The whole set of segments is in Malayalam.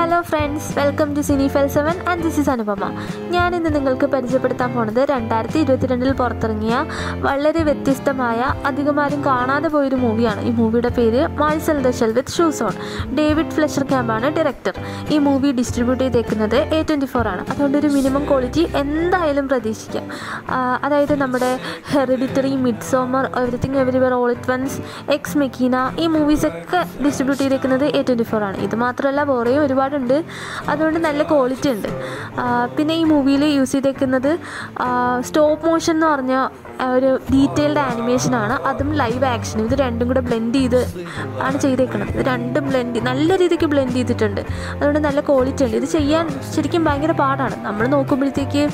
hello friends welcome to cinephile seven and this is Anupama ഞാൻ ഇന്ന് നിങ്ങൾക്ക് പരിചയപ്പെടുത്താൻ പോണത് രണ്ടായിരത്തി ഇരുപത്തിരണ്ടിൽ പുറത്തിറങ്ങിയ വളരെ വ്യത്യസ്തമായ അധികമാരും കാണാതെ പോയൊരു മൂവിയാണ് ഈ മൂവിയുടെ പേര് Marcel the shell with shoes on David Fleischer ക്യാമ്പാണ് ഡയറക്ടർ ഈ മൂവി ഡിസ്ട്രിബ്യൂട്ട് ചെയ്തേക്കുന്നത് എ ട്വൻറ്റി ഫോർ ആണ് അതുകൊണ്ട് ഒരു മിനിമം ക്വാളിറ്റി എന്തായാലും പ്രതീക്ഷിക്കാം ആ, അതായത് നമ്മുടെ hereditary Midsommar everything everywhere all at once ex machina ഈ മൂവീസൊക്കെ ഡിസ്ട്രിബ്യൂട്ട് ചെയ്തേക്കുന്നത് എ ട്വൻറ്റി ഫോർ ആണ് ഇത് മാത്രമല്ല വേറെയും ഒരുപാടുണ്ട് അതുകൊണ്ട് നല്ല ക്വാളിറ്റി ഉണ്ട് ആ, പിന്നെ ഈ മൂവിയിൽ യൂസ് ചെയ്തേക്കുന്നത് സ്റ്റോപ്പ് മോഷൻ എന്ന് പറഞ്ഞ ആ, ഒരു ഡീറ്റെയിൽഡ് ആനിമേഷനാണ് അതും ലൈവ് ആക്ഷനും ഇത് രണ്ടും കൂടെ ബ്ലെൻഡ് ചെയ്ത് ആണ് ചെയ്തേക്കുന്നത് ഇത് രണ്ടും ബ്ലെൻഡ് നല്ല രീതിക്ക് ബ്ലെൻഡ് ചെയ്തിട്ടുണ്ട് അതുകൊണ്ട് നല്ല ക്വാളിറ്റി ഉണ്ട് ഇത് ചെയ്യാൻ ശരിക്കും ഭയങ്കര പാടാണ് നമ്മൾ നോക്കുമ്പോഴത്തേക്ക്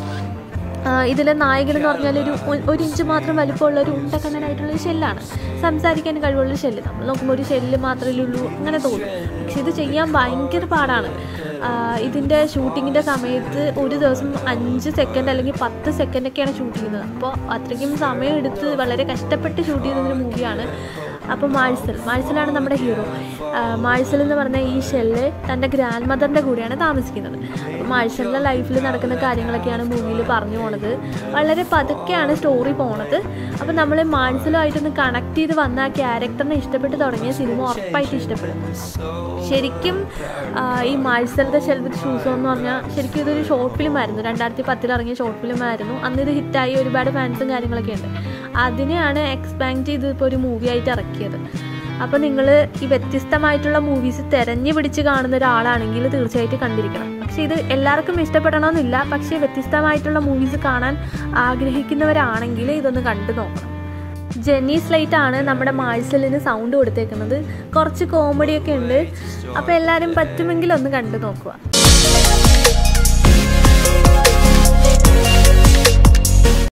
ഇതിലെ നായകൻ എന്ന് പറഞ്ഞാൽ ഒരു ഒ- ഒരു ഇഞ്ച് മാത്രം വലിപ്പമുള്ള ഒരു ഉണ്ടക്കണ്ണനായിട്ടുള്ള ഒരു ഷെല്ലാണ് സംസാരിക്കാൻ കഴിവുള്ള ഒരു ഷെല്ല് നമ്മൾ നോക്കുമ്പോൾ ഒരു ഷെല്ല് മാത്രമേ ഉള്ളൂ അങ്ങനെ തോന്നും പക്ഷെ ഇത് ചെയ്യാൻ ഭയങ്കര പാടാണ് ആ, ഇതിൻ്റെ ഷൂട്ടിങ്ങിൻ്റെ സമയത്ത് ഒരു ദിവസം അഞ്ച് സെക്കൻഡ് അല്ലെങ്കിൽ പത്ത് സെക്കൻഡൊക്കെയാണ് ഷൂട്ട് ചെയ്യുന്നത് അപ്പോൾ അത്രയ്ക്കും സമയം എടുത്ത് വളരെ കഷ്ടപ്പെട്ട് ഷൂട്ട് ചെയ്യുന്ന ഒരു മൂവിയാണ് അപ്പോൾ മാഴ്സൽ മാഴ്സലാണ് നമ്മുടെ ഹീറോ മാഴ്സൽ എന്ന് പറഞ്ഞ ഈ ഷെല്ല് തൻ്റെ ഗ്രാൻഡ് മദറിൻ്റെ കൂടെയാണ് താമസിക്കുന്നത് അപ്പോൾ മാഴ്സലിൻ്റെ ലൈഫിൽ നടക്കുന്ന കാര്യങ്ങളൊക്കെയാണ് മൂവിയിൽ പറഞ്ഞു പോണത് വളരെ പതുക്കെയാണ് സ്റ്റോറി പോണത് അപ്പോൾ നമ്മൾ മാഴ്സലുമായിട്ടൊന്ന് കണക്ട് ചെയ്ത് വന്ന ആ ക്യാരക്ടറിനെ ഇഷ്ടപ്പെട്ട് തുടങ്ങിയ സിനിമ ഉറപ്പായിട്ട് ഇഷ്ടപ്പെടും ശരിക്കും ആ, ഈ മാഴ്സലത്തെ ഷെൽ വിത്ത് ഷൂസോ എന്ന് പറഞ്ഞാൽ ശരിക്കും ഇതൊരു ഷോർട്ട് ഫിലിം ആയിരുന്നു രണ്ടായിരത്തി പത്തിൽ ഇറങ്ങിയ ഷോർട്ട് ഫിലിം ആയിരുന്നു അന്ന് ഇത് ഹിറ്റായി ഒരുപാട് ഫാൻസും കാര്യങ്ങളൊക്കെ ഉണ്ട് അതിനെയാണ് എക്സ്പാൻഡ് ചെയ്ത് ഇപ്പോൾ ഒരു മൂവി ആയിട്ട് ഇറക്കിയത് അപ്പോൾ നിങ്ങൾ ഈ വ്യത്യസ്തമായിട്ടുള്ള മൂവീസ് തിരഞ്ഞു പിടിച്ച് കാണുന്ന ഒരാളാണെങ്കിൽ തീർച്ചയായിട്ടും കണ്ടിരിക്കണം പക്ഷേ ഇത് എല്ലാവർക്കും ഇഷ്ടപ്പെടണമെന്നില്ല പക്ഷേ വ്യത്യസ്തമായിട്ടുള്ള മൂവീസ് കാണാൻ ആഗ്രഹിക്കുന്നവരാണെങ്കിൽ ഇതൊന്ന് കണ്ടു നോക്കണം ജെന്നി സ്ലൈറ്റ് ആണ് നമ്മുടെ മാഴ്സലിന് സൗണ്ട് കൊടുത്തേക്കുന്നത് കുറച്ച് കോമഡിയൊക്കെ ഉണ്ട് അപ്പോൾ എല്ലാവരും പറ്റുമെങ്കിൽ ഒന്ന് കണ്ടു നോക്കുക